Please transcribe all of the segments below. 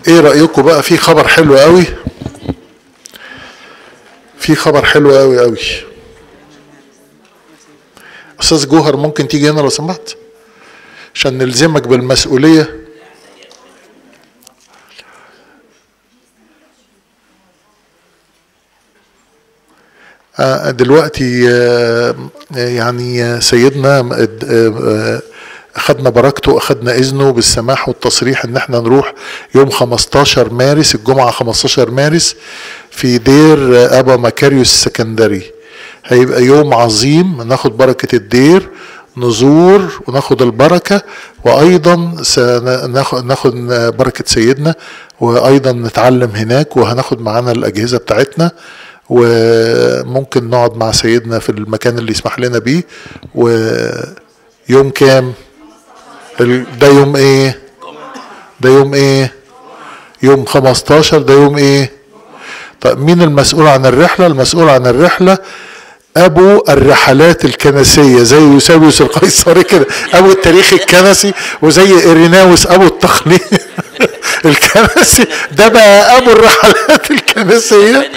ايه رأيكم بقى في خبر حلو قوي في خبر حلو قوي قوي استاذ جوهر ممكن تيجي هنا لو سمحت عشان نلزمك بالمسؤولية آه، دلوقتي آه، يعني سيدنا آه، آه، اخدنا بركته اخدنا اذنه بالسماح والتصريح ان احنا نروح يوم 15 مارس الجمعة 15 مارس في دير ابا مكاريوس السكندري هيبقى يوم عظيم ناخد بركة الدير نزور وناخد البركة وايضا سناخد ناخد بركة سيدنا وايضا نتعلم هناك وهناخد معانا الاجهزة بتاعتنا وممكن نقعد مع سيدنا في المكان اللي يسمح لنا بيه ويوم كام ال- ده يوم ايه ده يوم ايه يوم 15 ده يوم ايه طيب مين المسؤول عن الرحلة المسؤول عن الرحلة ابو الرحلات الكنسية زي يوسابيوس القيصري كده ابو التاريخ الكنسي وزي اريناوس ابو التقليد الكنسي ده بقى ابو الرحلات الكنسية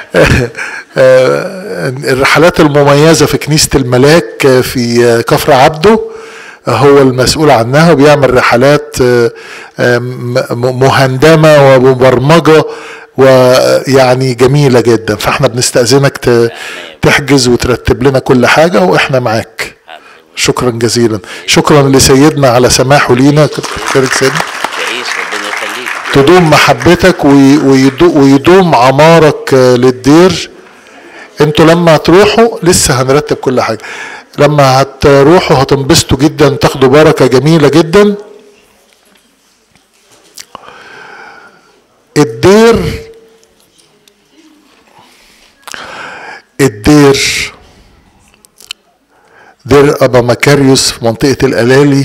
آه، الرحلات المميزة في كنيسة الملاك آه، في آه، كفر عبده هو المسؤول عنها وبيعمل رحلات آه، آه، م- م- مهندمة ومبرمجة ويعني جميلة جدا فاحنا بنستأذنك ت- تحجز وترتب لنا كل حاجة واحنا معاك شكرا جزيلا شكرا لسيدنا على سماحه لينا خيرك سيدنا تعيش ربنا يخليك تدوم محبتك وي- ويدو- ويدوم عمارك آه، للدير انتوا لما هتروحوا لسه هنرتب كل حاجة لما هتروحوا هتنبسطوا جدا تاخدوا بركة جميلة جدا الدير الدير دير أبا مكاريوس في منطقة الألالي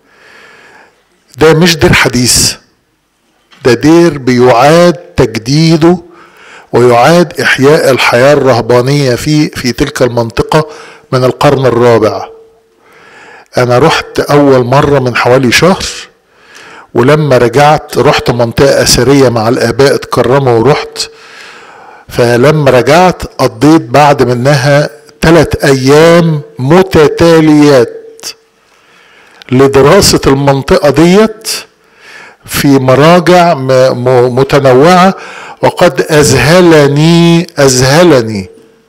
ده مش دير حديث ده دير بيعاد تجديده ويعاد إحياء الحياة الرهبانية فيه في تلك المنطقة من القرن الرابع أنا رحت أول مرة من حوالي شهر ولما رجعت رحت منطقة أثرية مع الآباء اتكرموا ورحت فلما رجعت قضيت بعد منها ثلاث أيام متتاليات لدراسة المنطقة ديت في مراجع م- م- متنوعة وقد أذهلني أذهلني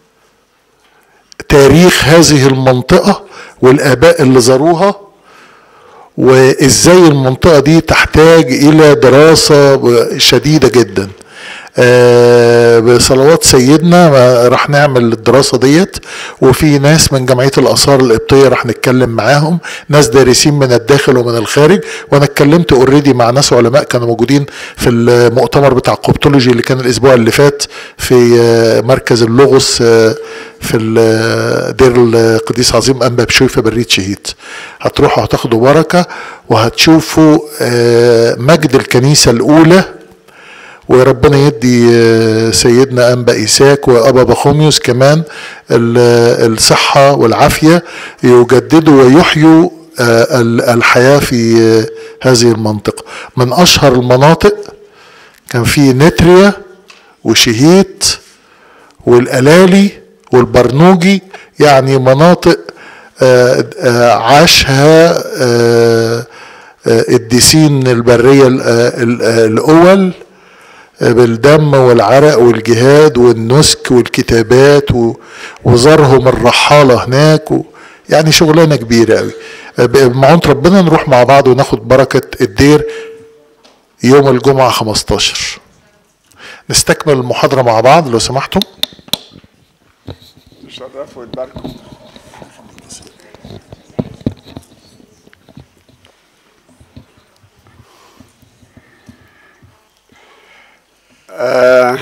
تاريخ هذه المنطقة والآباء اللي زاروها وإزاي المنطقة دي تحتاج إلى دراسة شديدة جدا آه، بصلوات سيدنا ما راح نعمل الدراسة ديت وفي ناس من جمعية الآثار القبطية راح نتكلم معاهم ناس دارسين من الداخل ومن الخارج وأنا اتكلمت اوريدي مع ناس علماء كانوا موجودين في المؤتمر بتاع القبطولوجي اللي كان الأسبوع اللي فات في آه، مركز اللغوس آه، في ال- دير القديس عظيم أنبا بشوي في بريد شهيد هتروحوا هتاخدوا بركة وهتشوفوا آه، مجد الكنيسة الأولى وربنا يدي آه، سيدنا أنبا إيساك وأبا بخوميوس كمان ال- الصحة والعافية يجددوا ويحيوا آه، ال- الحياة في آه، هذه المنطقة من أشهر المناطق كان في نتريا وشهيت والألالي والبرنوجي يعني مناطق آه، آه، عاشها آه، آه، الديسين البرية ال- آه، ال- آه، الأول بالدم والعرق والجهاد والنسك والكتابات و- وزارهم الرحالة هناك و يعني شغلانة كبيرة قوي بمعونة ربنا نروح مع بعض وناخد بركة الدير يوم الجمعة 15 نستكمل المحاضرة مع بعض لو سمحتم تشرفوا وتباركوا آه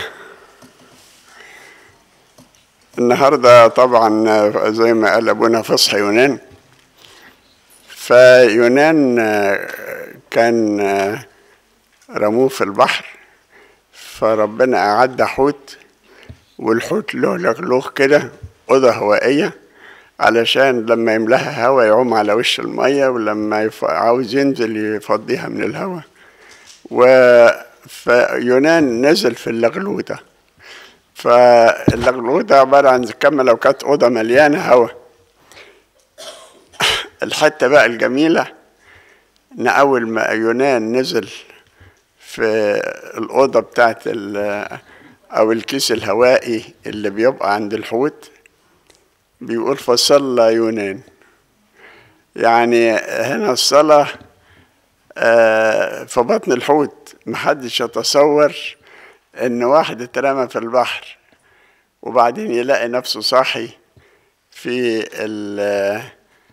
النهارده طبعا آه، زي ما قال ابونا فصح يونان فيونان آه، كان آه، رموه في البحر فربنا أعد حوت والحوت له لغلوغ كده أوضة هوائية علشان لما يملاها هوا يعوم على وش المية ولما يف... عاوز ينزل يفضيها من الهوا فيونان نزل في اللغلوطة فاللغلوطة عبارة عن كما لو كانت أوضة مليانة هواء الحتة بقى الجميلة إن أول ما يونان نزل في الأوضة بتاعت ال- أو الكيس الهوائي اللي بيبقى عند الحوت بيقول فصلى يونان يعني هنا الصلاة آه، في بطن الحوت محدش يتصور إن واحد اترمى في البحر وبعدين يلاقي نفسه صاحي في ال-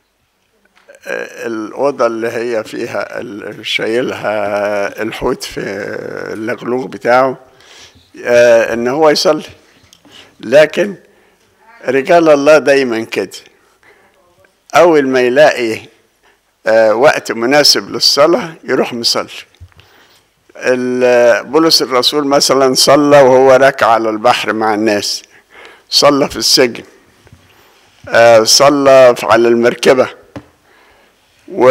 الأوضة اللي هي فيها ال- شايلها الحوت في اللغلوغ بتاعه آه، إن هو يصلي لكن رجال الله دايما كده أول ما يلاقي آه، وقت مناسب للصلاة يروح مصلي ال- بولس الرسول مثلا صلى وهو راكع على البحر مع الناس صلى في السجن آه، صلى على المركبة و...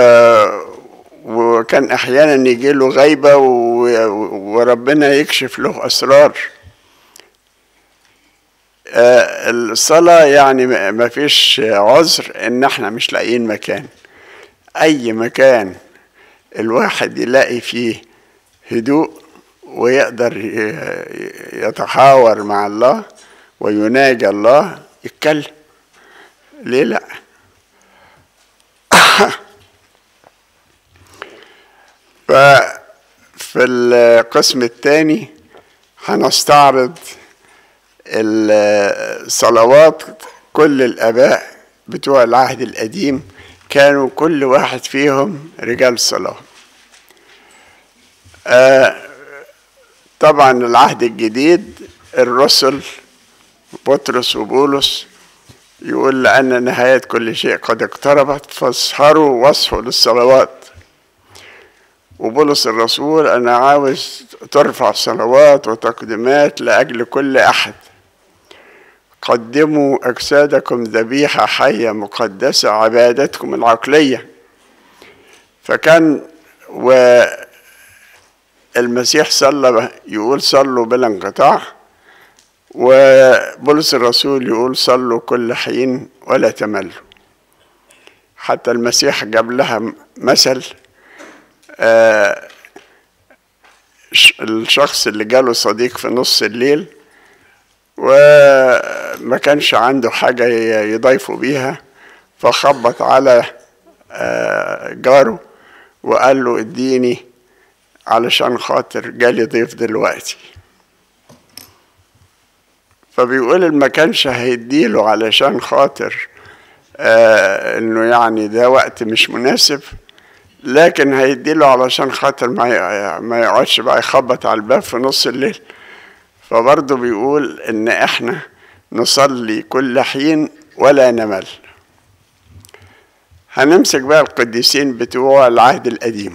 وكان احيانا يجي له غيبه و... وربنا يكشف له اسرار آه، الصلاة يعني ما ما فيش عذر ان احنا مش لاقيين مكان اي مكان الواحد يلاقي فيه هدوء ويقدر ي- يتحاور مع الله ويناجي الله يتكلم ليه لا ففي القسم الثاني هنستعرض الصلوات كل الآباء بتوع العهد القديم كانوا كل واحد فيهم رجال صلاة آه، طبعا العهد الجديد الرسل بطرس وبولس يقول لأن نهاية كل شيء قد اقتربت فاسهروا واصحوا للصلوات وبولس الرسول أنا عاوز ترفع صلوات وتقديمات لأجل كل أحد قدموا أجسادكم ذبيحة حية مقدسة عبادتكم العقلية فكان والمسيح صلى يقول صلوا بلا انقطاع وبولس الرسول يقول صلوا كل حين ولا تملوا حتى المسيح جاب لها مثل آه، ش- الشخص اللي جاله صديق في نص الليل وما كانش عنده حاجة ي- يضيفوا بيها فخبط على آه، جاره وقال له اديني علشان خاطر جالي ضيف دلوقتي فبيقول اللي ما كانش هيديله علشان خاطر آه انه يعني ده وقت مش مناسب لكن هيديله علشان خاطر ما ي- ما يقعدش بقى يخبط على الباب في نص الليل فبرضه بيقول ان احنا نصلي كل حين ولا نمل هنمسك بقى القديسين بتوع العهد القديم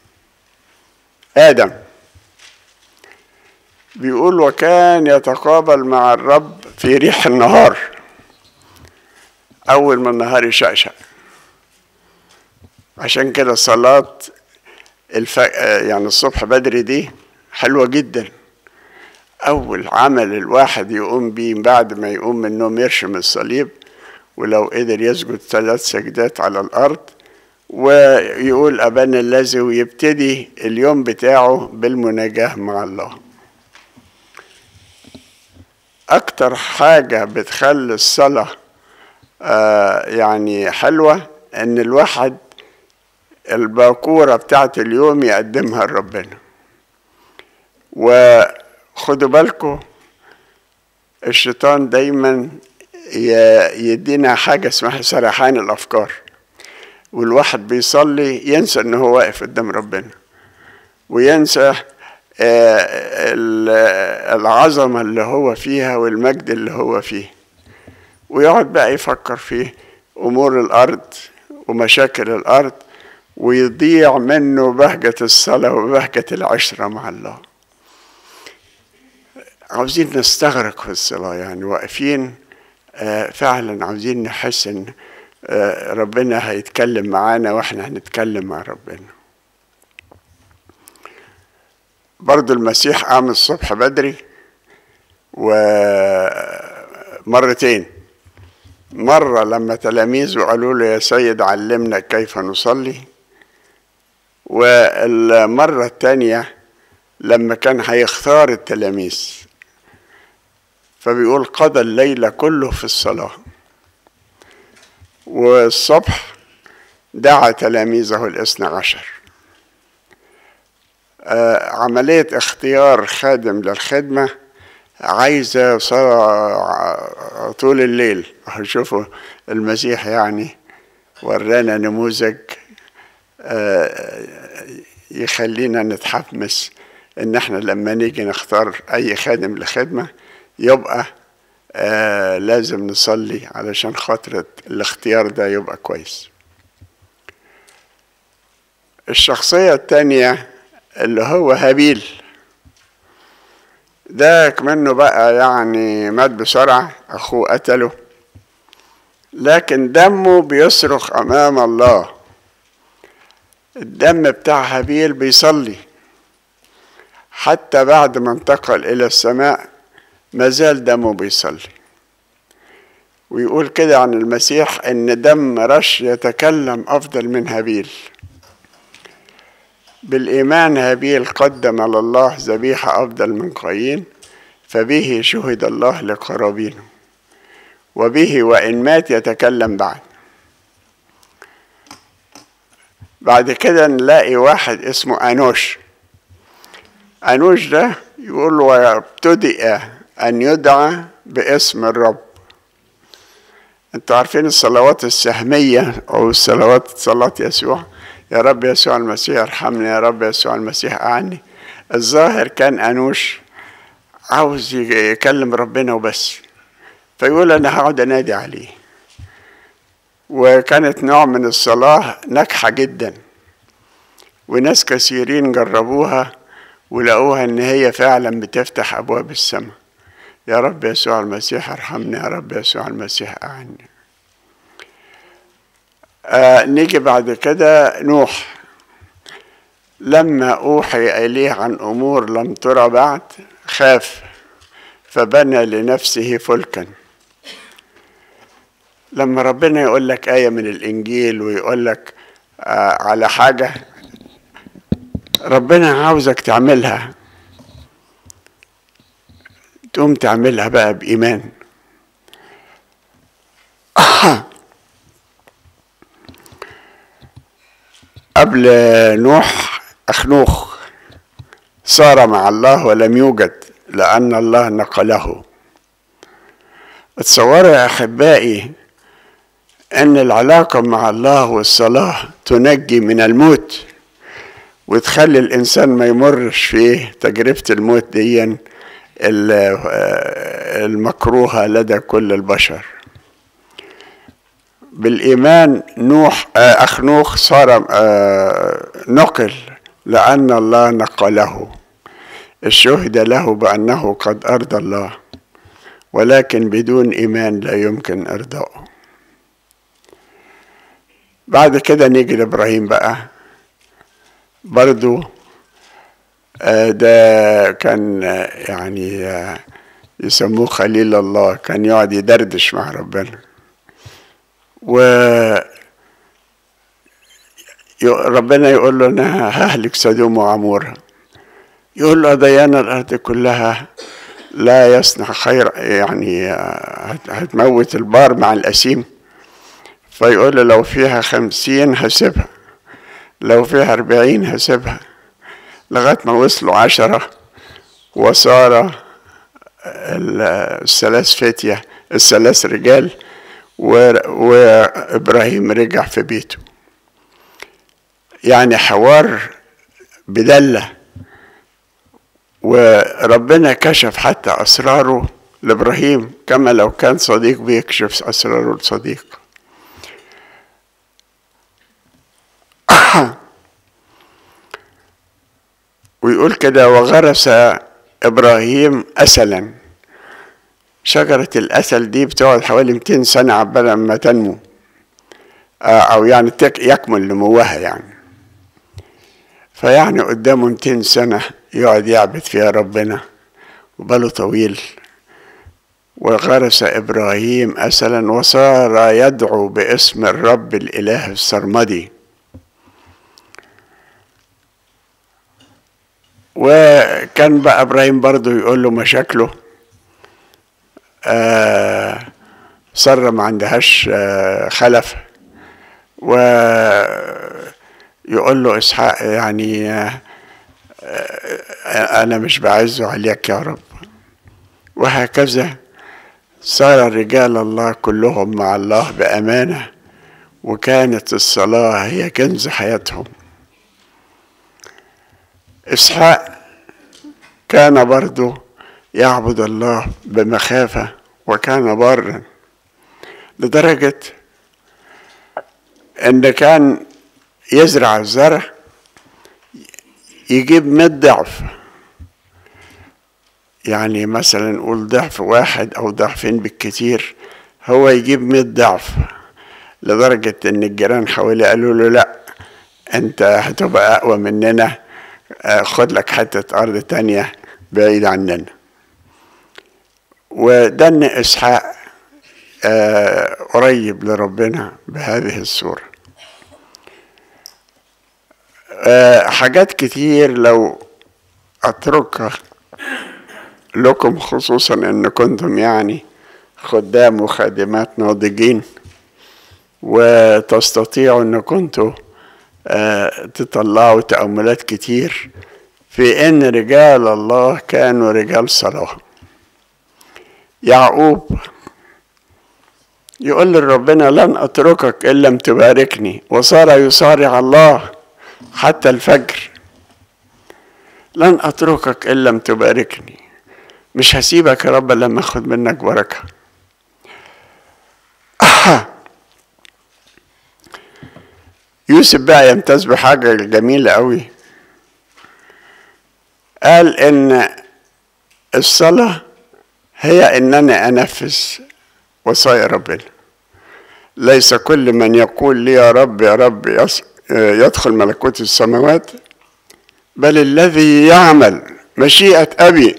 آدم بيقول وكان يتقابل مع الرب في ريح النهار أول ما النهار يشقشق عشان كده صلاة الف... يعني الصبح بدري دي حلوة جدا أول عمل الواحد يقوم بيه بعد ما يقوم من النوم يرشم الصليب ولو قدر يسجد ثلاث سجدات على الأرض ويقول أبانا الذي ويبتدي اليوم بتاعه بالمناجاة مع الله أكتر حاجة بتخلي الصلاة آه يعني حلوة إن الواحد الباكورة بتاعت اليوم يقدمها لربنا وخدوا بالكم الشيطان دايما ي- يدينا حاجة اسمها سرحان الأفكار والواحد بيصلي ينسى إن هو واقف قدام ربنا وينسى آه، ال- العظمة اللي هو فيها والمجد اللي هو فيه ويقعد بقى يفكر في أمور الأرض ومشاكل الأرض ويضيع منه بهجة الصلاة وبهجة العشرة مع الله عاوزين نستغرق في الصلاة يعني واقفين آه، فعلا عاوزين نحس ان آه، ربنا هيتكلم معانا واحنا هنتكلم مع ربنا برضو المسيح قام الصبح بدري ومرتين مرة لما تلاميذه قالوا له يا سيد علمنا كيف نصلي والمرة الثانية لما كان هيختار التلاميذ فبيقول قضى الليل كله في الصلاة والصبح دعا تلاميذه الاثنى عشر آه، عملية اختيار خادم للخدمة عايزة صلاة طول الليل شوفوا المسيح يعني ورانا نموذج آه، يخلينا نتحمس ان احنا لما نيجي نختار اي خادم لخدمة يبقى آه لازم نصلي علشان خاطر الاختيار ده يبقى كويس الشخصية التانية اللي هو هابيل ده كمنه بقى يعني مات بسرعة أخوه قتله لكن دمه بيصرخ أمام الله الدم بتاع هابيل بيصلي حتى بعد ما انتقل إلى السماء ما زال دمه بيصلي ويقول كده عن المسيح إن دم رش يتكلم أفضل من هابيل بالإيمان هابيل قدم لله ذبيحة أفضل من قايين فبه شهد الله لقرابينه وبه وإن مات يتكلم بعد بعد كده نلاقي واحد اسمه أنوش أنوش ده يقول وابتدئ أن يدعى باسم الرب انتوا عارفين الصلوات السهمية أو الصلوات صلاة يسوع يا رب يسوع المسيح ارحمني يا رب يسوع المسيح أعني الظاهر كان أنوش عاوز يكلم ربنا وبس فيقول أنا هقعد أنادي عليه وكانت نوع من الصلاة ناجحة جدا وناس كثيرين جربوها ولقوها إن هي فعلا بتفتح أبواب السماء يا رب يسوع المسيح ارحمني يا رب يسوع المسيح أعني آه نيجي بعد كده نوح لما أوحي إليه عن أمور لم ترى بعد خاف فبنى لنفسه فلكا لما ربنا يقول لك آية من الإنجيل ويقول لك آه على حاجة ربنا عاوزك تعملها تقوم تعملها بقى بإيمان قبل نوح أخنوخ صار مع الله ولم يوجد لأن الله نقله تصوروا يا أحبائي أن العلاقة مع الله والصلاة تنجي من الموت وتخلي الإنسان ما يمرش في تجربة الموت دي المكروهة لدى كل البشر بالإيمان نوح أخنوخ صار نقل لأن الله نقله الشهد له بأنه قد أرضى الله ولكن بدون إيمان لا يمكن إرضائه بعد كده نيجي لإبراهيم بقى برضو ده كان يعني يسموه خليل الله كان يقعد يدردش مع ربنا و ربنا يقول له انا ههلك سدوم وعمورها يقول له ديانا الارض كلها لا يصنع خير يعني هتموت البار مع الاسيم فيقول له لو فيها خمسين هسيبها لو فيها أربعين هسيبها لغاية ما وصلوا عشرة وصار الثلاث فتية الثلاث رجال وإبراهيم رجع في بيته يعني حوار بدلة وربنا كشف حتى أسراره لإبراهيم كما لو كان صديق بيكشف أسراره لصديق ويقول كده وغرس إبراهيم أسلا شجرة الأسل دي بتقعد حوالي 200 سنة عبال ما تنمو أو يعني يكمل نموها يعني فيعني قدامه 200 سنة يقعد يعبد فيها ربنا وباله طويل وغرس إبراهيم أسلا وصار يدعو باسم الرب الإله السرمدي وكان بقى إبراهيم برضه يقول له مشاكله آه سارة ما عندهاش آه خلف ويقول له إسحاق يعني آه أنا مش بعزه عليك يا رب وهكذا صار رجال الله كلهم مع الله بأمانة وكانت الصلاة هي كنز حياتهم إسحاق كان برضه يعبد الله بمخافة وكان برا لدرجة إن كان يزرع الزرع يجيب مئة ضعف يعني مثلا نقول ضعف واحد أو ضعفين بالكتير هو يجيب مئة ضعف لدرجة إن الجيران حواليه قالوا له لأ أنت هتبقى أقوى مننا خد لك حتة أرض تانية بعيد عننا وده إن إسحاق قريب لربنا بهذه الصورة حاجات كتير لو أتركها لكم خصوصا إن كنتم يعني خدام وخادمات ناضجين وتستطيعوا إن كنتوا تطلعوا تأملات كتير في إن رجال الله كانوا رجال صلاة يعقوب يقول لربنا لن أتركك إن لم تباركني وصار يصارع الله حتى الفجر لن أتركك إن لم تباركني مش هسيبك يا رب لما أخد منك بركة يوسف بقى يمتاز بحاجة جميلة قوي قال إن الصلاة هي إنني أنفذ وصايا ربنا ليس كل من يقول لي يا رب يا رب يدخل ملكوت السماوات بل الذي يعمل مشيئة أبي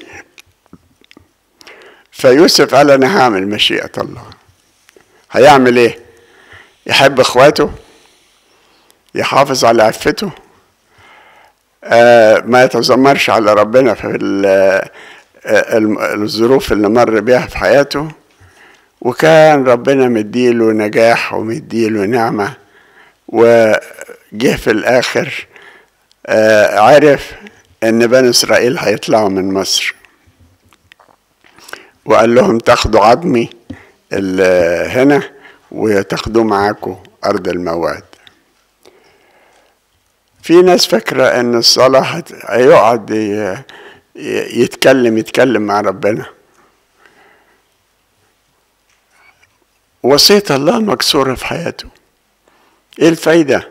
فيوسف قال أنا هعمل مشيئة الله هيعمل إيه؟ يحب إخواته يحافظ على عفته آه ما يتذمرش على ربنا في الظروف اللي مر بيها في حياته وكان ربنا مديله نجاح ومديله نعمة وجه في الآخر آه عرف إن بني إسرائيل هيطلعوا من مصر وقال لهم تاخدوا عظمي هنا وتاخدوه معاكم أرض الموعد في ناس فاكرة إن الصلاة هيقعد يتكلم يتكلم مع ربنا وصية الله مكسورة في حياته ايه الفايدة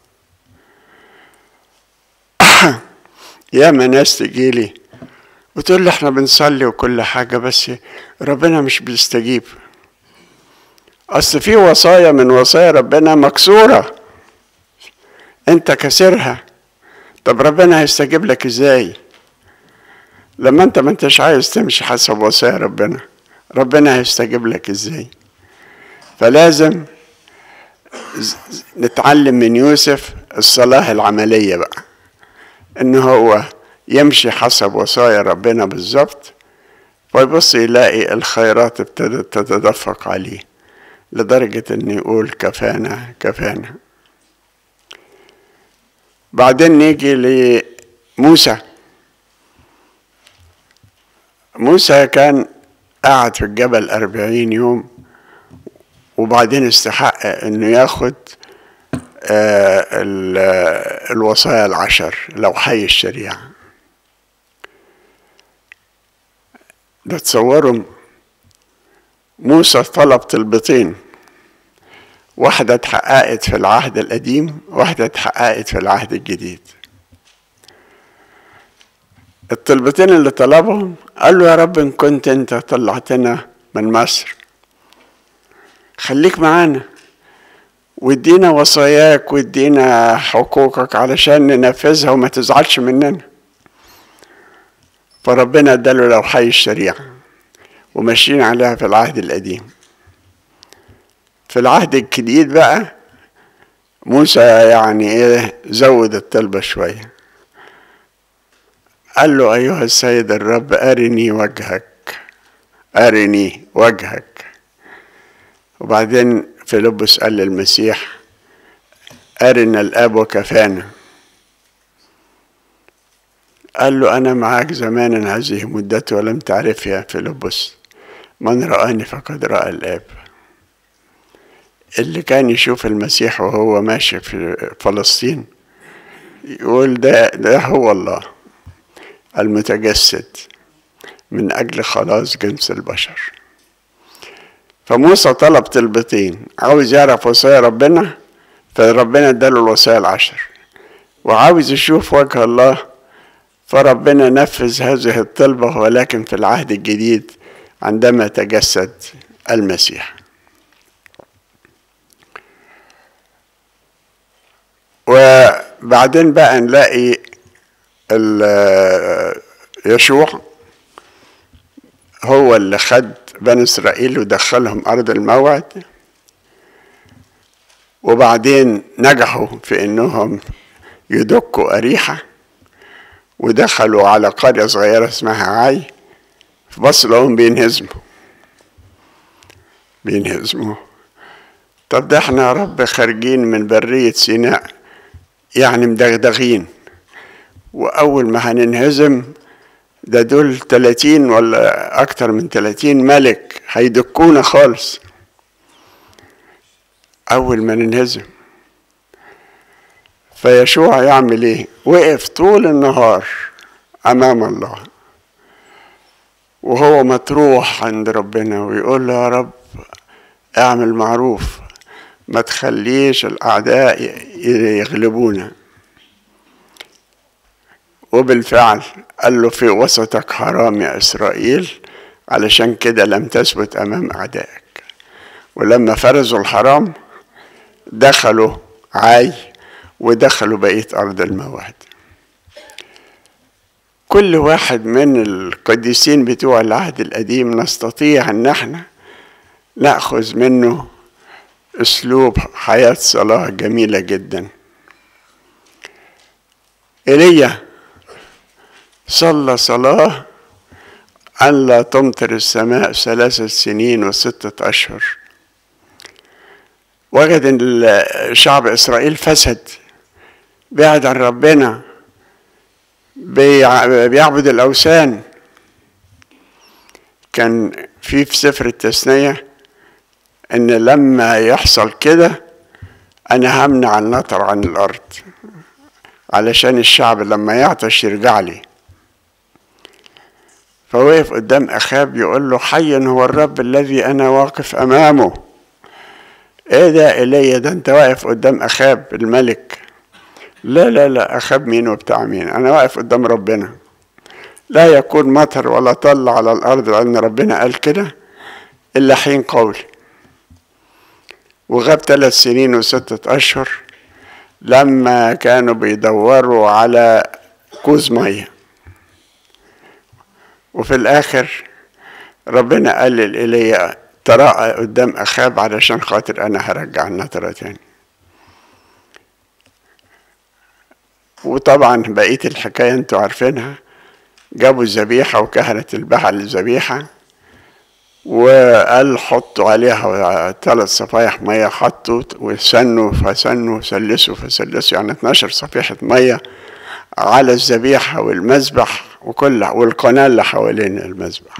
ياما ناس تجيلي وتقول لي احنا بنصلي وكل حاجة بس ربنا مش بيستجيب اصل في وصايا من وصايا ربنا مكسورة انت كسرها طب ربنا هيستجيب لك ازاي لما انت ما انتش عايز تمشي حسب وصايا ربنا ربنا هيستجيب لك ازاي فلازم نتعلم من يوسف الصلاة العملية بقى ان هو يمشي حسب وصايا ربنا بالظبط فيبص يلاقي الخيرات ابتدت تتدفق عليه لدرجة ان يقول كفانا كفانا بعدين نيجي لموسى موسى كان قاعد في الجبل أربعين يوم وبعدين استحق انه ياخد آه الوصايا العشر لو حي الشريعة ده تصوروا موسى طلب طلبتين واحدة اتحققت في العهد القديم واحدة اتحققت في العهد الجديد الطلبتين اللي طلبهم قال له يا رب ان كنت انت طلعتنا من مصر خليك معانا وادينا وصاياك وادينا حقوقك علشان ننفذها وما تزعلش مننا فربنا اداله لوحي الشريعة وماشيين عليها في العهد القديم في العهد الجديد بقى موسى يعني ايه زود الطلبة شوية قال له أيها السيد الرب أرني وجهك أرني وجهك وبعدين فيلبس قال للمسيح أرنا الآب وكفانا قال له أنا معك زمانا هذه مدته ولم تعرف يا فيلبس من رآني فقد رأى الآب اللي كان يشوف المسيح وهو ماشي في فلسطين يقول ده ده هو الله المتجسد من أجل خلاص جنس البشر فموسى طلب طلبتين عاوز يعرف وصايا ربنا فربنا اداله الوصايا العشر وعاوز يشوف وجه الله فربنا نفذ هذه الطلبة ولكن في العهد الجديد عندما تجسد المسيح وبعدين بقى نلاقي يشوع هو اللي خد بني اسرائيل ودخلهم ارض الموعد وبعدين نجحوا في انهم يدكوا اريحه ودخلوا على قريه صغيره اسمها عاي فبص لهم بينهزموا بينهزموا طب ده احنا يا رب خارجين من بريه سيناء يعني مدغدغين وأول ما هننهزم ده دول تلاتين ولا أكتر من تلاتين ملك هيدكونا خالص أول ما ننهزم فيشوع يعمل إيه؟ وقف طول النهار أمام الله وهو مطروح عند ربنا ويقول له يا رب اعمل معروف ما تخليش الأعداء يغلبونا وبالفعل قال له في وسطك حرام يا إسرائيل علشان كده لم تثبت أمام أعدائك ولما فرزوا الحرام دخلوا عاي ودخلوا بقية أرض الموعد كل واحد من القديسين بتوع العهد القديم نستطيع ان احنا ناخذ منه اسلوب حياه صلاه جميله جدا ايليا صلى صلاه ان لا تمطر السماء ثلاثه سنين وسته اشهر وجد ان شعب اسرائيل فسد بعد عن ربنا بيعبد الأوثان كان في في سفر التثنية إن لما يحصل كده أنا همنع النطر عن الأرض علشان الشعب لما يعطش يرجع لي فوقف قدام أخاب يقول له حي هو الرب الذي أنا واقف أمامه إيه ده إيليا ده أنت واقف قدام أخاب الملك لا لا لا أخاب مين وبتاع مين أنا واقف قدام ربنا لا يكون مطر ولا طل على الأرض لأن ربنا قال كده إلا حين قولي وغاب ثلاث سنين وستة أشهر لما كانوا بيدوروا على كوز مية وفي الآخر ربنا قال لإيليا تراءى قدام أخاب علشان خاطر أنا هرجع النطرة تاني وطبعا بقية الحكاية انتوا عارفينها جابوا الذبيحة وكهنت البحر الذبيحة وقال حطوا عليها ثلاث صفايح مية حطوا وسنوا فسنوا سلسوا فسلسوا يعني 12 صفيحة مية على الذبيحة والمذبح وكل والقناة اللي حوالين المذبح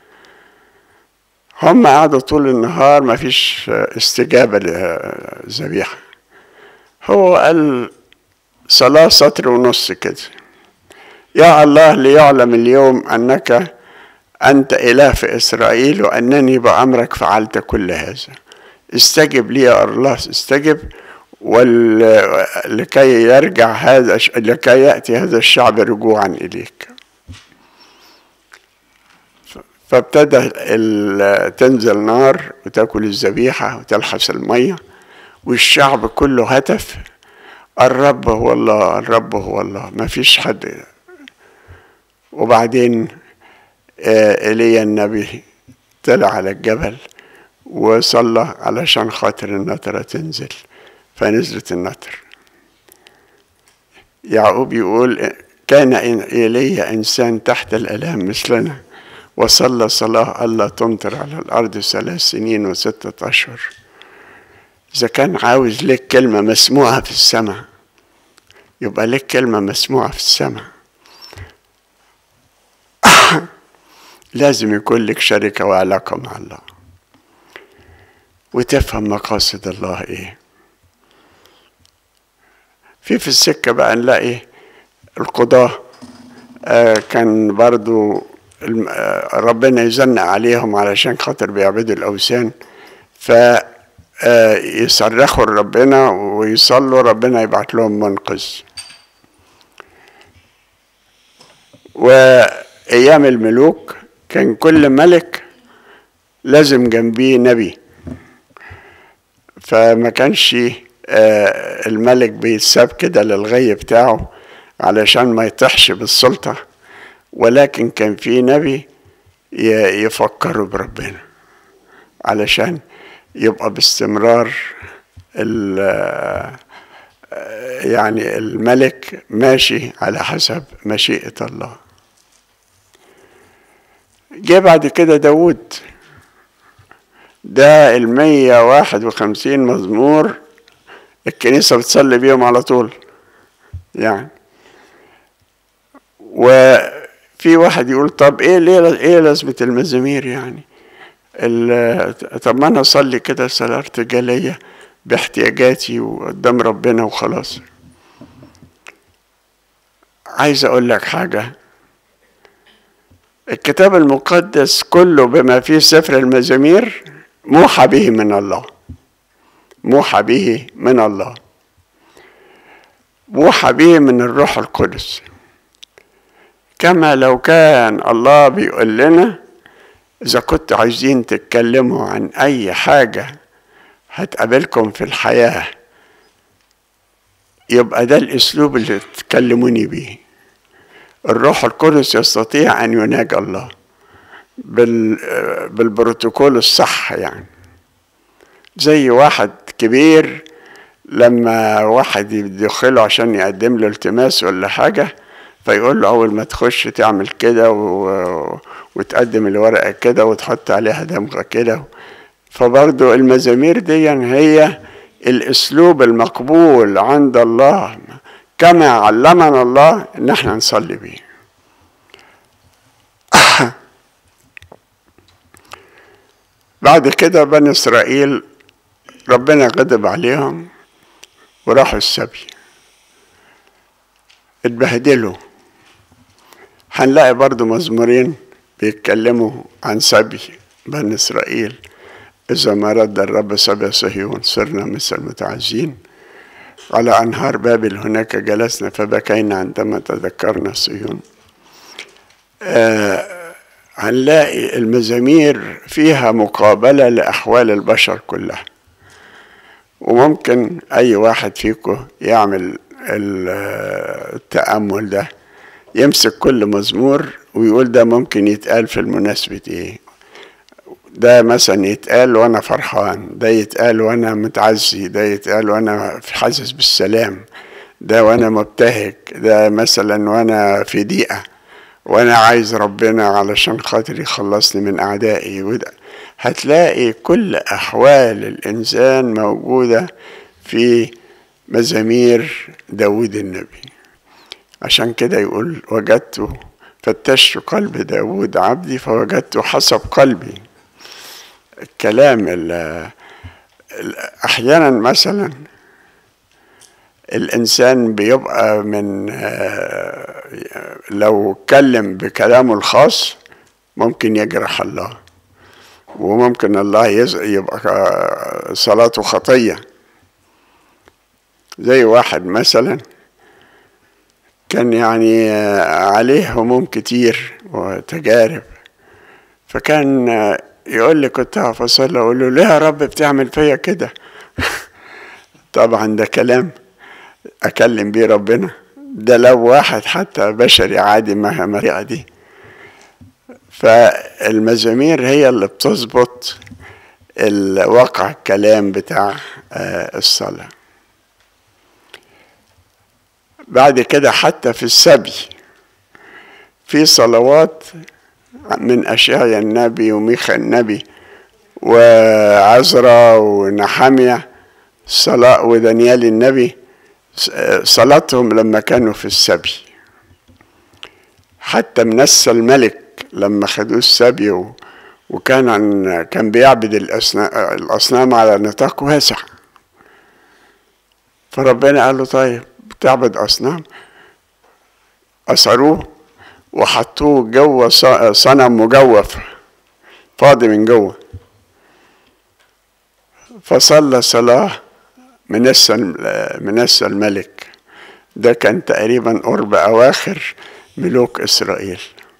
هم قعدوا طول النهار ما فيش استجابة للذبيحة هو قال صلاة سطر ونص كده يا الله ليعلم اليوم أنك أنت إله في إسرائيل وأنني بأمرك فعلت كل هذا استجب لي يا الله استجب ولكي يرجع هذا لكي يأتي هذا الشعب رجوعا إليك فابتدى تنزل نار وتاكل الذبيحة وتلحس المية والشعب كله هتف الرب هو الله الرب هو الله ما فيش حد وبعدين آه، ايليا النبي طلع على الجبل وصلى علشان خاطر النطرة تنزل فنزلت النطر يعقوب يقول كان إيليا إنسان تحت الآلام مثلنا وصلى صلاة ألا تمطر على الأرض ثلاث سنين وستة أشهر إذا كان عاوز لك كلمة مسموعة في السماء يبقى لك كلمة مسموعة في السماء لازم يكون لك شركة وعلاقة مع الله وتفهم مقاصد الله ايه في في السكة بقى نلاقي القضاة آه كان برضو الم- آه، ربنا يزنق عليهم علشان خاطر بيعبدوا الأوثان ف آه، يصرخوا لربنا ويصلوا ربنا يبعت لهم منقذ وأيام الملوك كان كل ملك لازم جنبيه نبي فما كانش آه، الملك بيتساب كده للغي بتاعه علشان ما يطيحش بالسلطة ولكن كان في نبي ي- يفكره بربنا علشان يبقى باستمرار ال- آه، يعني الملك ماشي على حسب مشيئة الله جه بعد كده داود ده المية واحد وخمسين مزمور الكنيسة بتصلي بيهم على طول يعني وفي واحد يقول طب ايه ليه ايه لازمة المزامير يعني ال- طب ما انا اصلي كده صلاة ارتجالية باحتياجاتي وقدام ربنا وخلاص عايز اقول لك حاجة الكتاب المقدس كله بما فيه سفر المزامير موحى به من الله موحى به من الله موحى به من الروح القدس كما لو كان الله بيقول لنا إذا كنتوا عايزين تتكلموا عن أي حاجة هتقابلكم في الحياة يبقى ده الأسلوب اللي تكلموني بيه الروح القدس يستطيع أن يناجي الله بال بالبروتوكول الصح يعني زي واحد كبير لما واحد يدخله عشان يقدم له التماس ولا حاجة فيقول له أول ما تخش تعمل كده و... وتقدم الورقة كده وتحط عليها دمغة كده فبرضو المزامير دي هي الأسلوب المقبول عند الله كما علمنا الله إن احنا نصلي بيه بعد كده بني إسرائيل ربنا غضب عليهم وراحوا السبي اتبهدلوا هنلاقي برضو مزمورين بيتكلموا عن سبي بني إسرائيل إذا ما رد الرب سبي صهيون صرنا مثل المتعزين على أنهار بابل هناك جلسنا فبكينا عندما تذكرنا صهيون آه هنلاقي المزامير فيها مقابلة لأحوال البشر كلها وممكن أي واحد فيكم يعمل التأمل ده يمسك كل مزمور ويقول ده ممكن يتقال في المناسبة ايه ده مثلا يتقال وانا فرحان ده يتقال وانا متعزي ده يتقال وانا حاسس بالسلام ده وانا مبتهج ده مثلا وانا في ضيقة وانا عايز ربنا علشان خاطر يخلصني من اعدائي وده هتلاقي كل احوال الانسان موجودة في مزامير داود النبي عشان كده يقول وجدت فتشت قلب داود عبدي فوجدت حسب قلبي الكلام ال احيانا مثلا الانسان بيبقى من لو اتكلم بكلامه الخاص ممكن يجرح الله وممكن الله يبقى صلاته خطيه زي واحد مثلا كان يعني عليه هموم كتير وتجارب فكان يقول لي كنت هقف اصلي اقول له ليه يا رب بتعمل فيا كده طبعا ده كلام اكلم بيه ربنا ده لو واحد حتى بشري عادي ما الطريقة دي فالمزامير هي اللي بتظبط الواقع الكلام بتاع آه، الصلاة بعد كده حتى في السبي في صلوات من أشعيا النبي وميخا النبي وعزرا ونحامية صلاة ودانيال النبي صلاتهم لما كانوا في السبي حتى منسى الملك لما خدوه السبي و- وكان عن كان بيعبد الأصنا- الأصنام على نطاق واسع فربنا قال له طيب بتعبد أصنام أسروه وحطوه جوه ص- صنم مجوف فاضي من جوه فصلى صلاة منسى منسى الملك ده كان تقريبا قرب أواخر ملوك إسرائيل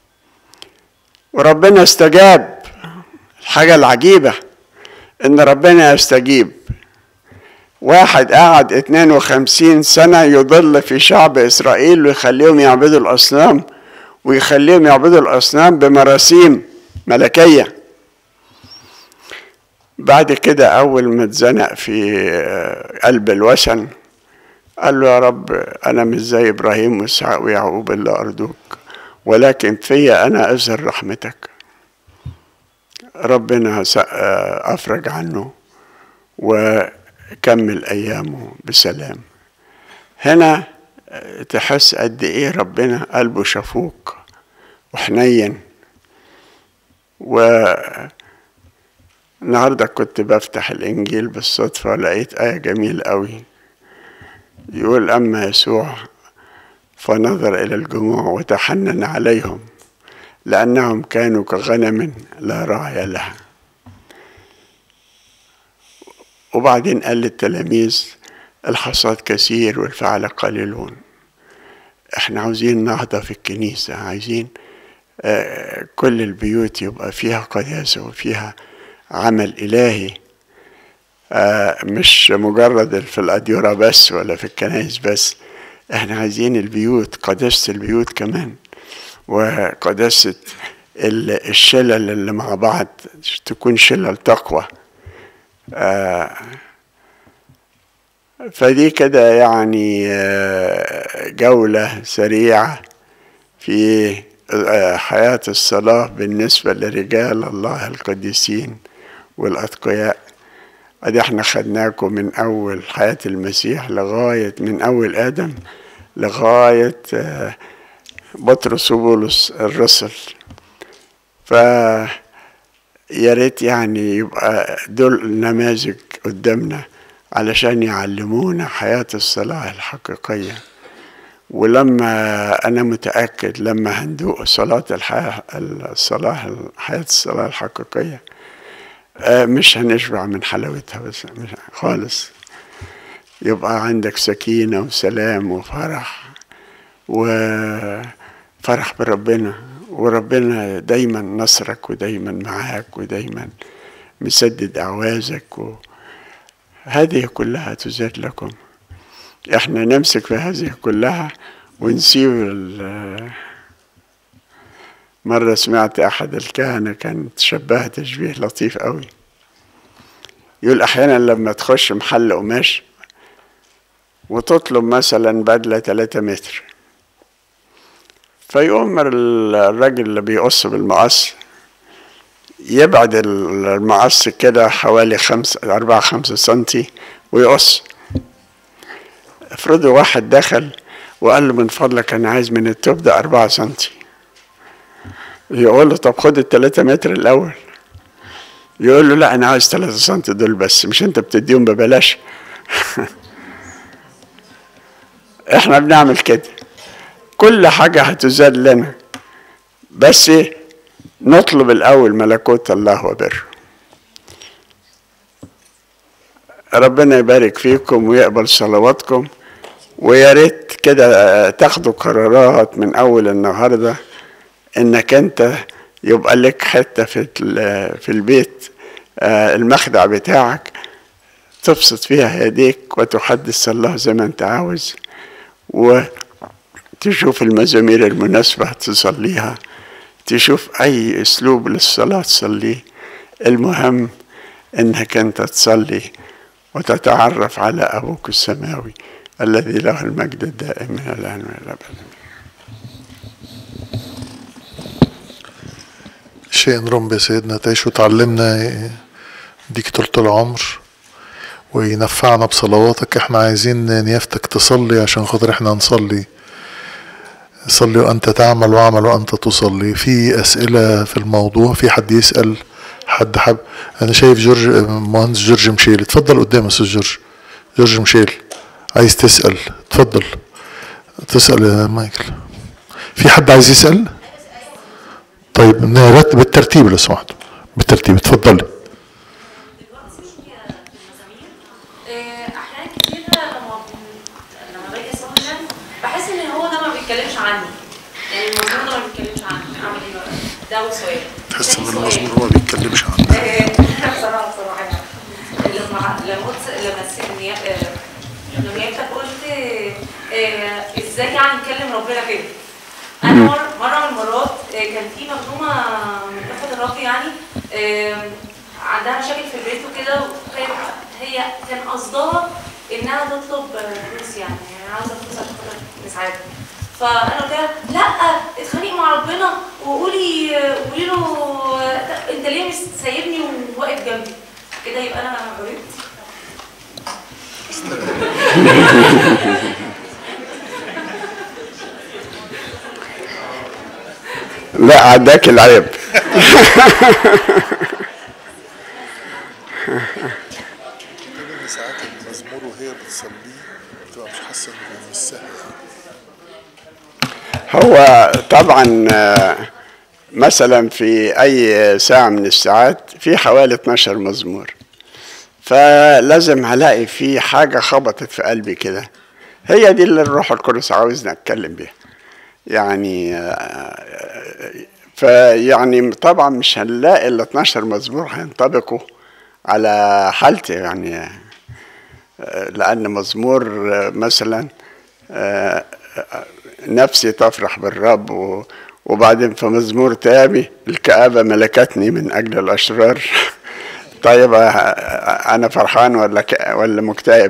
وربنا استجاب الحاجة العجيبة إن ربنا يستجيب واحد قعد 52 سنة يضل في شعب إسرائيل ويخليهم يعبدوا الأصنام ويخليهم يعبدوا الأصنام بمراسيم ملكية بعد كده أول ما اتزنق في قلب الوثن قال له يا رب أنا مش زي إبراهيم وإسحاق ويعقوب اللي أرجوك ولكن فيا أنا أظهر رحمتك ربنا س- أفرج عنه وكمل أيامه بسلام هنا تحس قد إيه ربنا قلبه شفوق وحنين و النهاردة كنت بفتح الإنجيل بالصدفة لقيت آية جميلة أوي يقول أما يسوع فنظر إلى الجموع وتحنن عليهم لأنهم كانوا كغنم لا راعي لها وبعدين قال للتلاميذ الحصاد كثير والفعل قليلون احنا عاوزين نهضة في الكنيسة عايزين آه، كل البيوت يبقى فيها قداسة وفيها عمل إلهي آه، مش مجرد في الأديرة بس ولا في الكنائس بس احنا عايزين البيوت قداسة البيوت كمان وقداسة ال- الشلل اللي مع بعض تكون شلل تقوى آه، فدي كده يعني آه، جولة سريعة في آه، حياة الصلاة بالنسبة لرجال الله القديسين والأتقياء ادي احنا خدناكم من اول حياة المسيح لغاية من اول ادم لغاية آه، بطرس وبولس الرسل ف يا ريت يعني يبقى دول نماذج قدامنا علشان يعلمونا حياة الصلاة الحقيقية ولما أنا متأكد لما هندوق صلاة الحياة الصلاة حياة الصلاة الحقيقية آه، مش هنشبع من حلاوتها بس مش خالص يبقى عندك سكينة وسلام وفرح وفرح بربنا وربنا دايما نصرك ودايما معاك ودايما مسدد أعوازك و... هذه كلها تزاد لكم احنا نمسك في هذه كلها ونسيب ال- مرة سمعت أحد الكهنة كان تشبه تشبيه لطيف قوي يقول أحيانا لما تخش محل قماش وتطلب مثلا بدلة 3 متر فيقوم الراجل اللي بيقص بالمقص يبعد المقص كده حوالي خمسة أربعة خمسة سنتي ويقص افرضوا واحد دخل وقال له من فضلك أنا عايز من التوب ده أربعة سنتي يقول له طب خد التلاتة متر الأول يقول له لا أنا عايز تلاتة سنتي دول بس مش أنت بتديهم ببلاش احنا بنعمل كده كل حاجة هتزاد لنا بس نطلب الأول ملكوت الله وبره ربنا يبارك فيكم ويقبل صلواتكم ويا ريت كده تاخدوا قرارات من أول النهارده انك انت يبقى لك حته في ال- في البيت آه، المخدع بتاعك تبسط فيها يديك وتحدث الله زي ما انت عاوز و تشوف المزامير المناسبة تصليها تشوف أي أسلوب للصلاة تصليه المهم إنك أنت تصلي وتتعرف على أبوك السماوي الذي له المجد الدائم من الآن وإلى الأبد شيء نرم يا سيدنا تعيش وتعلمنا ديك طول العمر وينفعنا بصلواتك احنا عايزين نيافتك تصلي عشان خاطر احنا نصلي صلي وانت تعمل واعمل وانت تصلي في اسئله في الموضوع في حد يسال حد حب انا شايف جورج مهندس جورج مشيل اتفضل قدام يا استاذ جورج جورج مشيل عايز تسال اتفضل تسال يا مايكل في حد عايز يسال طيب نرتب بالترتيب لو سمحتوا بالترتيب اتفضلي آه، احيانا كتير لما لما باجي اصلي بحس ان هو ده ما بيتكلمش عني يعني المزمور ده ما بيتكلمش عني اعمل ايه بقى؟ ده اول سؤال تحس ان تاني سؤال. المزمور هو ما بيتكلمش عنك آه، بصراحه بصراحه يعني لما لما قلت لما س- نيا- آه، لما نيابتك قلت آه، ازاي يعني نكلم ربنا كده انا مره مره من المرات آه، كان في مخدومه من اخوه الرب يعني آه، عندها مشاكل في البيت وكده وكانت هي كان قصدها انها تطلب آه، فلوس يعني يعني عاوزه فلوس عشان خاطر نساعدها فانا قلت لها لا اتخانقي مع ربنا وقولي قولي له آه، انت ليه مش سايبني وواقف جنبي كده يبقى انا غلطت لا عداك العيب ساعات المزمور وهي بتصليه بتبقى مش حاسه انه مش سهل هو طبعا آه، مثلا في اي ساعه من الساعات في حوالي 12 مزمور فلازم هلاقي في حاجه خبطت في قلبي كده هي دي اللي الروح القدس عاوزنا اتكلم بيها يعني آه، فيعني طبعا مش هنلاقي ال 12 مزمور هينطبقوا على حالتي يعني آه، لان مزمور آه، مثلا آه، نفسي تفرح بالرب و- وبعدين في مزمور تاني الكآبة ملكتني من أجل الأشرار طيب آه، أنا فرحان ولا ك- ولا مكتئب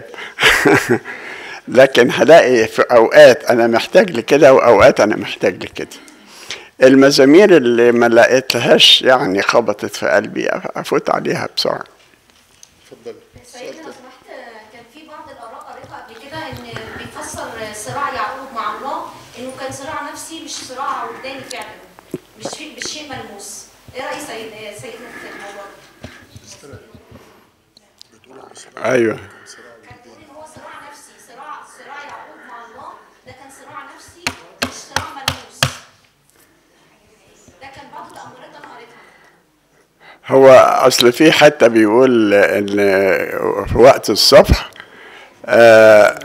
لكن هلاقي في أوقات أنا محتاج لكده وأوقات أنا محتاج لكده المزامير اللي ما لقيتلهاش يعني خبطت في قلبي أف- أفوت عليها بسرعة سيدنا لو سمحت كان في بعض الاراء قريتها قبل كده ان بيفسر صراع يعقوب مع الله انه كان صراع نفسي مش صراع وجداني فعلا مش في مش شيء ملموس ايه راي سيد سيدنا في الموضوع ده؟ أيوه كان بيقول ان هو صراع نفسي صراع صراع يعقوب مع الله ده كان صراع نفسي مش صراع ملموس ده كان بعض الامورات اللي انا قريتها هو اصل في حتى بيقول ان في وقت الصبح آه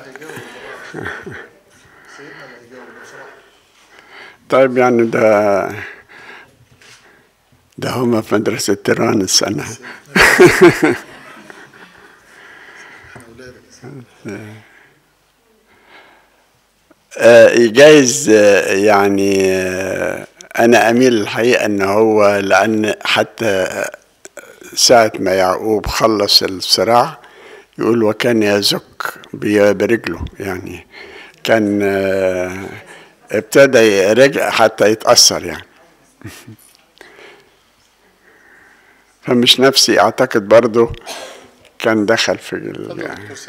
طيب يعني ده ده هما في مدرسة تيران السنة آه، جايز آه، يعني آه، انا اميل الحقيقه ان هو لان حتى ساعه ما يعقوب خلص الصراع يقول وكان يزك بي- برجله يعني كان آه، ابتدى يرجع حتى يتاثر يعني فمش نفسي اعتقد برضه كان دخل في ال- يعني في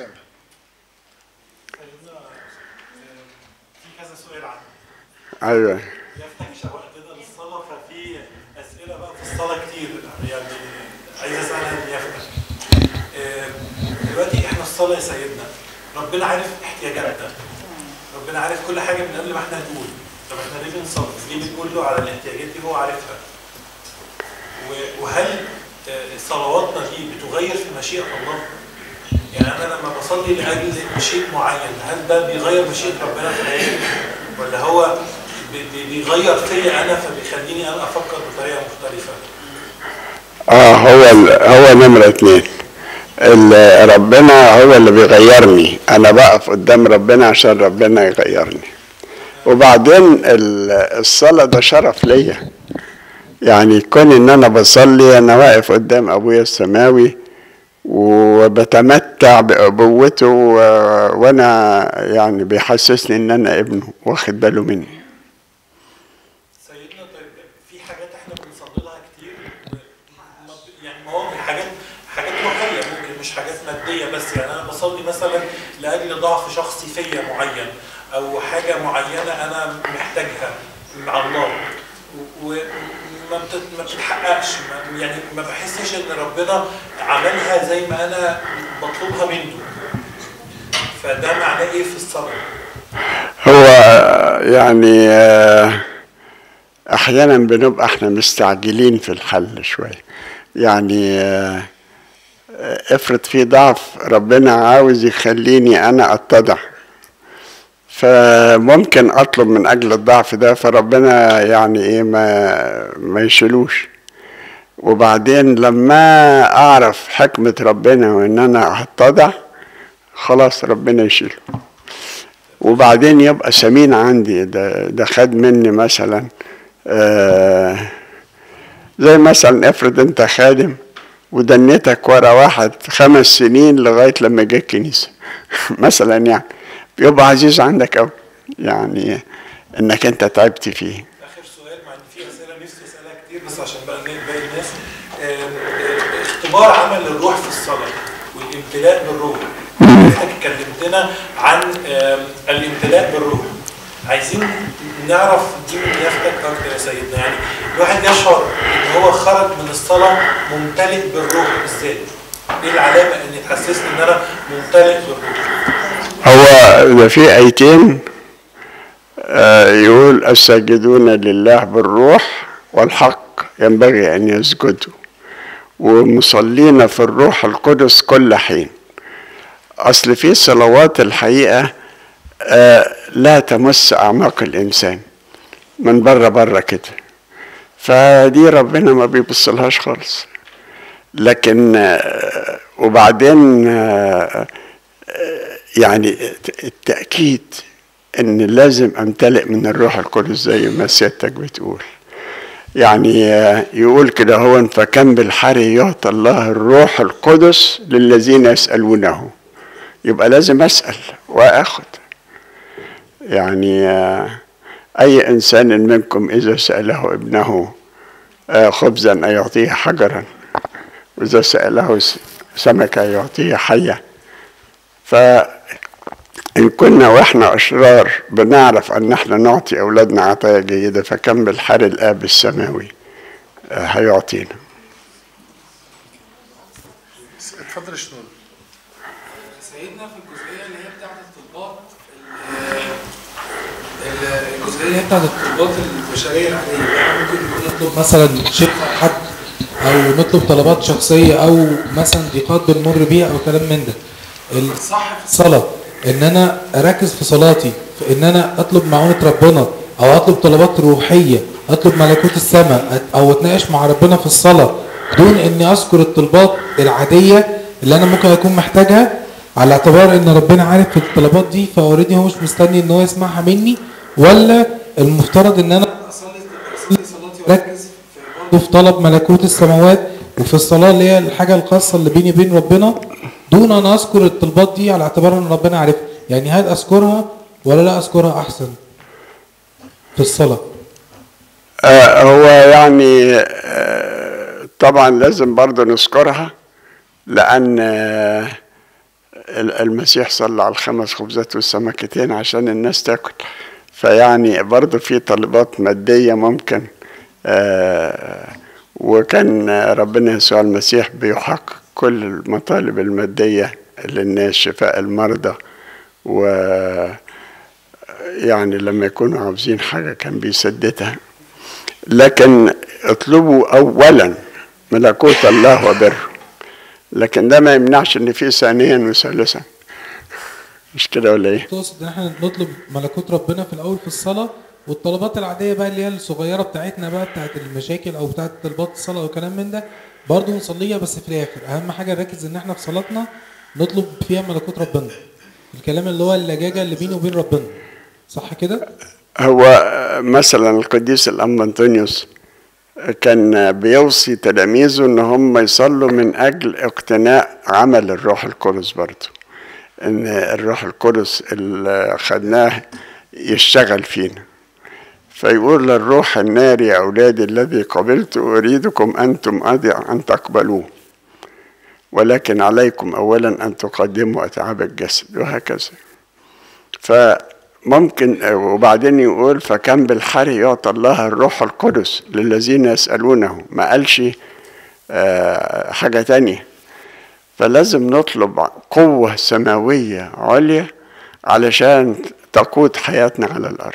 كذا سؤال عنه ايوه يفتح شوق كده للصلاة ففي أسئلة بقى في الصلاة كتير يعني عايز أسألها من يفتح آه، دلوقتي إحنا الصلاة يا سيدنا ربنا عارف احتياجاتنا ربنا عارف كل حاجة من قبل ما إحنا نقول طب إحنا ليه بنصلي؟ ليه بنقول له على الاحتياجات دي هو عارفها؟ و- وهل آه، صلواتنا دي بتغير في مشيئة الله؟ يعني أنا لما بصلي لأجل شيء معين هل ده بيغير مشيئة ربنا في حياتي؟ ولا هو بي- بي- بيغير فيا أنا فبيخليني أنا أفكر بطريقة مختلفة؟ اه هو ال- هو نمرة اتنين ال- ربنا هو اللي بيغيرني انا بقف قدام ربنا عشان ربنا يغيرني وبعدين ال- الصلاة ده شرف ليا يعني كون ان انا بصلي انا واقف قدام ابويا السماوي وبتمتع بأبوته و- وانا يعني بيحسسني ان انا ابنه واخد باله مني سيدنا طيب في حاجات احنا بنصلي لها كتير ما ب- يعني مواقف حاجات حاجات روحيه ممكن مش حاجات ماديه بس يعني انا بصلي مثلا لاجل ضعف شخصي فيا معين او حاجه معينه انا محتاجها مع الله و- وما بتت- ما بتتحققش ما- يعني ما بحسش ان ربنا عملها زي ما انا بطلبها منه فده معناه ايه في الصلاه؟ هو يعني آه، احيانا بنبقى احنا مستعجلين في الحل شويه يعني آه، آه، افرض في ضعف ربنا عاوز يخليني انا اتضع فممكن اطلب من اجل الضعف ده فربنا يعني ايه ما ما يشيلوش وبعدين لما اعرف حكمه ربنا وان انا هتضع خلاص ربنا يشيله وبعدين يبقى سمين عندي ده ده خد مني مثلا آه زي مثلا افرض انت خادم ودنيتك ورا واحد خمس سنين لغايه لما جه الكنيسه مثلا يعني بيبقى عزيز عندك قوي يعني انك انت تعبت فيه اخر سؤال مع ان في اسئله نفسي اسالها كتير بس عشان بقى ن- باقي الناس آم، آم، اختبار عمل الروح في الصلاه والامتلاء بالروح حضرتك اتكلمتنا عن آم، الامتلاء بالروح عايزين نعرف دي من يافتك اكتر يا سيدنا يعني الواحد يشعر ان هو خرج من الصلاه ممتلئ بالروح ازاي؟ ايه العلامه ان تحسسني ان انا ممتلئ بالروح؟ هو ده في ايتين آه، يقول الساجدون لله بالروح والحق ينبغي ان يسجدوا ومصلين في الروح القدس كل حين اصل في صلوات الحقيقه آه، لا تمس اعماق الانسان من بره بره كده فدي ربنا ما بيبصلهاش خالص لكن آه، وبعدين آه، يعني التأكيد إن لازم أمتلئ من الروح القدس زي ما سيادتك بتقول يعني آه، يقول كده هو فكم بالحري يعطى الله الروح القدس للذين يسألونه يبقى لازم أسأل وأخذ يعني آه، أي إنسان منكم إذا سأله ابنه آه، خبزا أن يعطيه حجرا وإذا سأله س- سمكة يعطيه حية فإن كنا وإحنا أشرار بنعرف أن إحنا نعطي أولادنا عطايا جيدة فكم بالحر الآب السماوي آه، هيعطينا اتفضل شنو سيدنا في الجزئيه اللي هي بتاعت الطلبات ال- الجزئيه اللي هي بتاعت الطلبات البشريه العاديه يعني ممكن نكون نطلب مثلا شفاء حد او نطلب طلبات شخصيه او مثلا ضيقات بنمر بيها او كلام من ده الصح في الصلاه ان انا اركز في صلاتي في ان انا اطلب معونه ربنا او اطلب طلبات روحيه اطلب ملكوت السماء او اتناقش مع ربنا في الصلاه دون اني اذكر الطلبات العاديه اللي انا ممكن اكون محتاجها على اعتبار ان ربنا عارف الطلبات دي فاوريدي هو مش مستني ان هو يسمعها مني ولا المفترض ان انا اصلي اصلي صلاتي واركز في- برضه في طلب ملكوت السماوات وفي الصلاه اللي هي الحاجه الخاصه اللي بيني وبين ربنا دون ان اذكر الطلبات دي على اعتبار ان ربنا عارفها يعني هل اذكرها ولا لا اذكرها احسن في الصلاه آه، هو يعني آه، طبعا لازم برضه نذكرها لأن آه، ال- المسيح صلى على الخمس خبزات والسمكتين عشان الناس تاكل فيعني برضه في طلبات مادية ممكن آه، وكان ربنا يسوع المسيح بيحقق كل المطالب المادية للناس شفاء المرضى و يعني لما يكونوا عاوزين حاجة كان بيسددها لكن اطلبوا اولا ملكوت الله وبره لكن ده ما يمنعش ان في ثانيا وثالثا مش كده ولا ايه تقصد ان احنا نطلب ملكوت ربنا في الاول في الصلاه والطلبات العاديه بقى اللي هي الصغيره بتاعتنا بقى بتاعت المشاكل او بتاعت طلبات الصلاه وكلام من ده برضه نصليها بس في الاخر اهم حاجه نركز ان احنا في صلاتنا نطلب فيها ملكوت ربنا الكلام اللي هو اللجاجه اللي بيني وبين ربنا صح كده هو مثلا القديس الأم أنطونيوس كان بيوصي تلاميذه ان هم يصلوا من اجل اقتناء عمل الروح القدس برضه ان الروح القدس اللي خدناه يشتغل فينا فيقول للروح الناري يا أولادي الذي قبلت أريدكم أنتم أيضا أن تقبلوه ولكن عليكم أولا أن تقدموا أتعاب الجسد وهكذا فممكن وبعدين يقول فكم بالحري يعطى الله الروح القدس للذين يسألونه ما قالش آه، حاجة تانية فلازم نطلب قوة سماوية عليا علشان تقود حياتنا على الأرض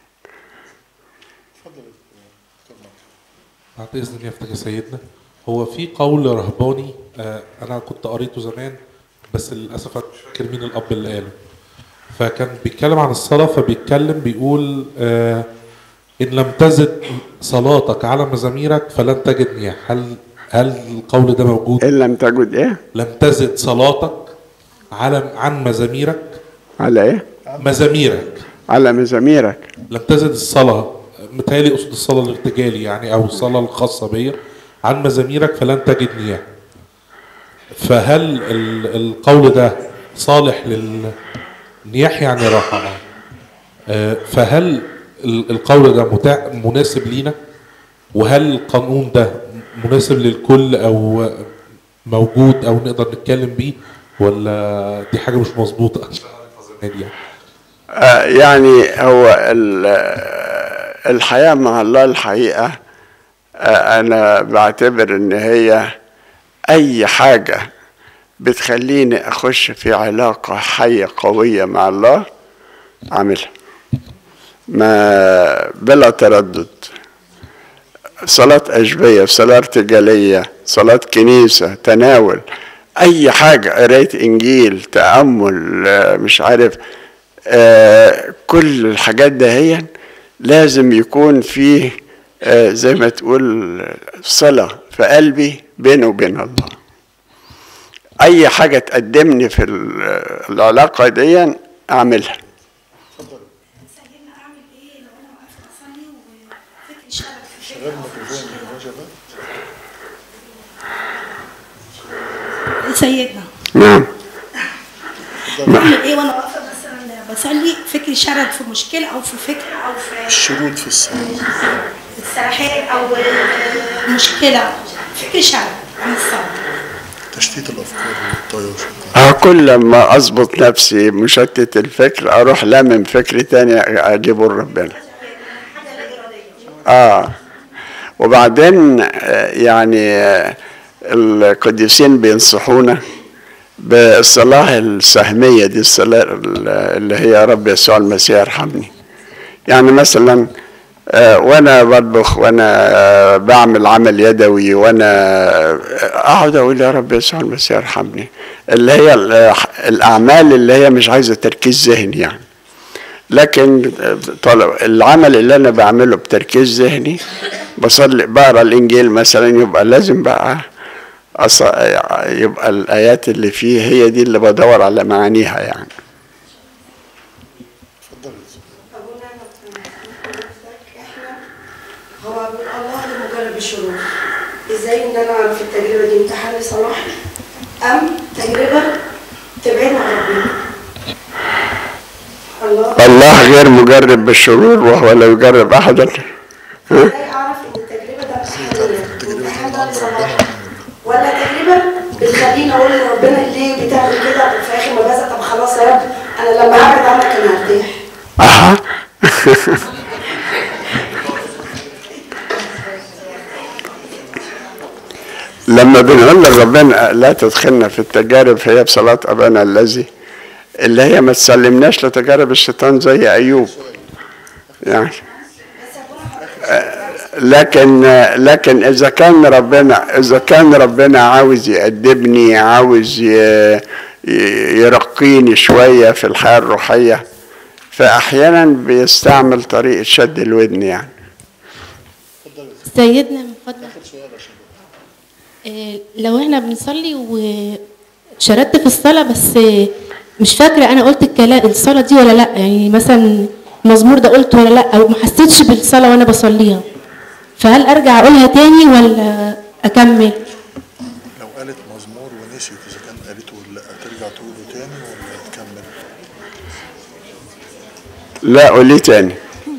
بعد اذن يفتح يا سيدنا هو في قول رهباني آه انا كنت قريته زمان بس للاسف انا مش فاكر مين الاب اللي قاله فكان بيتكلم عن الصلاه فبيتكلم بيقول آه ان لم تزد صلاتك على مزاميرك فلن تجد مياه هل هل القول ده موجود إن لم تجد إيه؟ لم تزد صلاتك على عن مزاميرك على إيه؟ مزاميرك على مزاميرك لم تزد الصلاة متهيألي أقصد الصلاة الارتجالي يعني أو الصلاة الخاصة بيا عن مزاميرك فلن تجد مياه فهل ال- القول ده صالح لل نياح يعني راحة آه، فهل ال- القول ده متاع مناسب لينا وهل القانون ده مناسب للكل أو موجود أو نقدر نتكلم بيه ولا دي حاجة مش مظبوطة عشان أعرف أزمها دي يعني. آه، يعني هو ال- آه، الحياة مع الله الحقيقة آه، أنا بعتبر إن هي أي حاجة بتخليني أخش في علاقة حية قوية مع الله أعملها ما بلا تردد صلاة أشبية صلاة ارتجالية صلاة كنيسة تناول أي حاجة قراية إنجيل تأمل آه، مش عارف آه، كل الحاجات دهيا لازم يكون فيه آه، زي ما تقول صلة في قلبي بيني وبين الله أي حاجة تقدمني في ال- العلاقة دي أعملها سيدنا اعمل ايه لو انا واقفه اصلي وفكري شغل في فكره أو في مشكلة؟ سيدنا نعم بعمل ايه وانا واقفه مثلا بصلي فكري شرد في مشكله او في فكره او في الشروط في الصلاة سرحان او مشكله فكري شرد عن الصلاه تشتيت الأفكار والطيش اه كل ما اظبط نفسي مشتت الفكر اروح لامم فكر تاني اجيبه لربنا اه وبعدين آه، يعني آه، القديسين بينصحونا بالصلاة السهمية دي الصلاة اللي هي يا رب يسوع المسيح ارحمني يعني مثلا آه، وانا بطبخ وانا آه، بعمل عمل يدوي وانا آه، اقعد اقول يا رب يسوع المسيح ارحمني اللي هي ال- الاعمال اللي هي مش عايزه تركيز ذهني يعني لكن طلب العمل اللي انا بعمله بتركيز ذهني بصلي بقرا الانجيل مثلا يبقى لازم بقى أص... يبقى الايات اللي فيه هي دي اللي بدور على معانيها يعني أبونا إحنا هو من الله لمجرب الشرور إزاي إن أنا أعرف التجربة دي امتحان لصلاحي أم تجربة تبعدنا عن ربنا الله الله غير مجرب بالشرور وهو لا يجرب احدا إزاي أعرف إن التجربة ده امتحانية الامتحان ده لصلاحي ولا تجربة بتخليني أقول لربنا ليه بتعمل كده وفي آخر ما بزهق طب خلاص يا رب أنا لما أبعد عنك أنا هرتاح اها لما بنقول لربنا لا تدخلنا في التجارب فهي بصلاة أبانا الذي اللي هي ما تسلمناش لتجارب الشيطان زي أيوب يعني آه، لكن لكن إذا كان ربنا إذا كان ربنا عاوز يأدبني عاوز ي- ي- يرقيني شوية في الحياة الروحية فأحيانا بيستعمل طريقة شد الودن يعني سيدنا من فضلك آه، لو احنا بنصلي وشردت في الصلاة بس آه، مش فاكرة أنا قلت الكلام الصلاة دي ولا لأ يعني مثلا المزمور ده قلته ولا لا او ما حسيتش بالصلاه وانا بصليها فهل ارجع اقولها تاني ولا اكمل لو قالت مزمور ونسيت اذا كان قالته ولا لا ترجع تقوله تاني ولا تكمل لا قولي تاني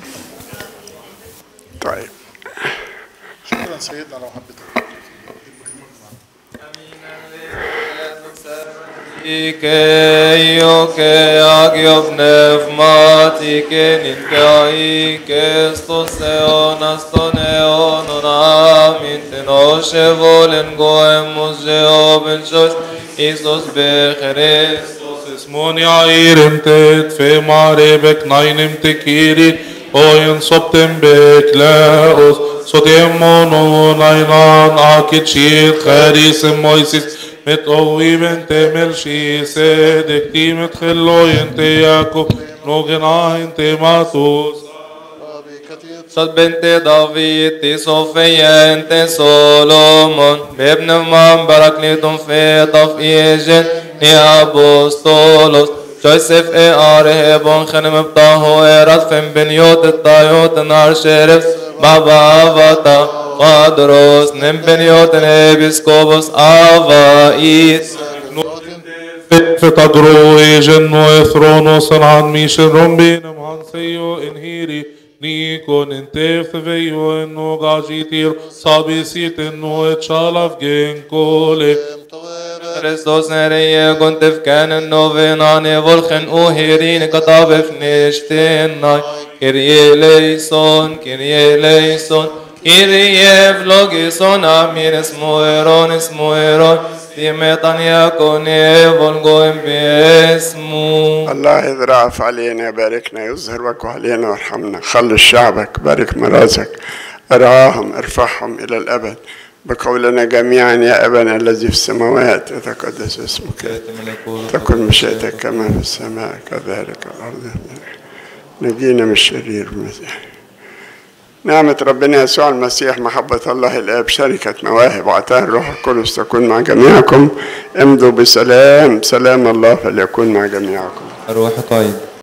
طيب شكرا سيدنا لو حبيت Ike que agio pneumatike ninkai que sto seon aston eon amin tenoshe volen goemus jeoben shos Isos becheres اسموني عيرم تت في معربك ناينم تكيري اوين صبتم بك لاوس صديمونو ناينان اكيد شيت خاريس مويسيس متقوي بنت ملشي سيدك تي متخلو انت ياكو نوغنا انت ماتوس صد بنت دافيد صوفيا انت سولومون بابن من براكليتون في طفيجن يا ابوستولوس جوزيف اي ارهبون خنم بطاهو ايرات فين بنيوت الطايوت نار شرف بابا افاتا قادروس نم بنيوت نبسكوبوس افايس في تجرو جنو اثرونوس عن ميشن رومبين مهان سيو انهيري نيكون انتف فيو انو غاجيتير صابيسيت انو اتشالف جين كولي Kristus nereye guntef kenen novenane volchen uherin katabef nishtenai Kyrie eleison, Kyrie eleison Kyrie vlogison amin esmoeron esmoeron Dimetan yakone volgoem besmu الله يضرعف علينا يباركنا يظهر وجهه علينا وارحمنا خلص شعبك بارك مرازك ارعاهم ارفعهم الى الابد بقولنا جميعا يا ابنا الذي في السماوات يتقدس اسمك تكن مشيئتك كما في السماء كذلك الارض نجينا من الشرير المسيح نعمة ربنا يسوع المسيح محبة الله الآب شركة مواهب وعطاء الروح القدس تكون مع جميعكم امضوا بسلام سلام الله فليكن مع جميعكم روح طيب